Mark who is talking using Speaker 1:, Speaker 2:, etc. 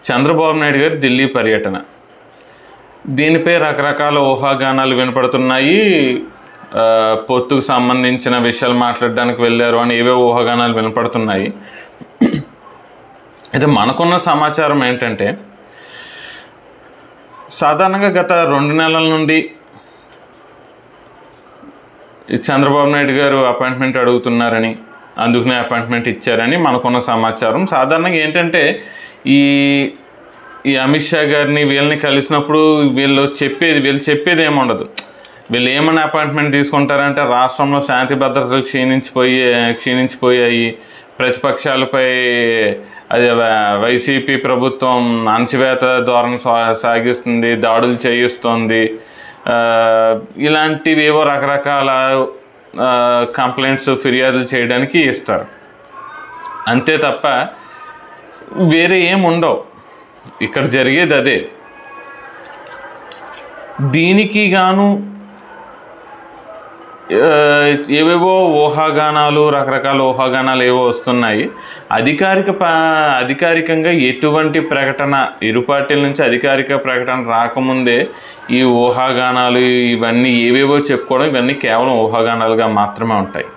Speaker 1: చంద్రబాబు నాయుడు గారి ఢిల్లీ పర్యటన దీనిపై రకరకాల ఊహాగానాలు వినపడుతున్నాయి ఆ, పొత్తుకు సంబంధించిన విషయాలు మాట్లాడడానికి వెళ్ళారు అని ఏవో ఊహాగానాలు వినపడుతున్నాయి అయితే మనకున్న సమాచారం ఏంటంటే సాధారణంగా గత రెండు నెలల నుండి ఈ చంద్రబాబు నాయుడు గారు అపాయింట్మెంట్ అడుగుతున్నారని అందుకనే అపాయింట్మెంట్ ఇచ్చారని మనకున్న సమాచారం సాధారణంగా ఏంటంటే ఈ ఈ అమిత్ షా గారిని వీళ్ళని కలిసినప్పుడు వీళ్ళు చెప్పేది వీళ్ళు చెప్పేది ఏమి ఉండదు వీళ్ళు ఏమని అపాయింట్మెంట్ తీసుకుంటారంటే రాష్ట్రంలో శాంతి భద్రతలు క్షీణించిపోయి క్షీణించిపోయాయి ప్రతిపక్షాలపై అది వ- వైసీపీ ప్రభుత్వం అణచివేత ధోరణి సా- సాగిస్తుంది దాడులు చేయిస్తోంది ఆ, ఇలాంటివి ఏవో రకరకాల కంప్లైంట్స్ ఫిర్యాదులు చేయడానికి ఇస్తారు అంతే తప్ప వేరే ఏం ఉండవు ఇక్కడ జరిగేది అదే దీనికి గాను ఆ, ఏవేవో ఊహాగానాలు రకరకాల ఊహాగానాలు ఏవో వస్తున్నాయి అధికారిక ప అధికారికంగా ఎటువంటి ప్రకటన ఇరు పార్టీల నుంచి అధికారిక ప్రకటన రాకముందే ఈ ఊహాగానాలు ఇవన్నీ ఏవేవో చెప్పుకోవడం ఇవన్నీ కేవలం ఊహాగానాలుగా మాత్రమే ఉంటాయి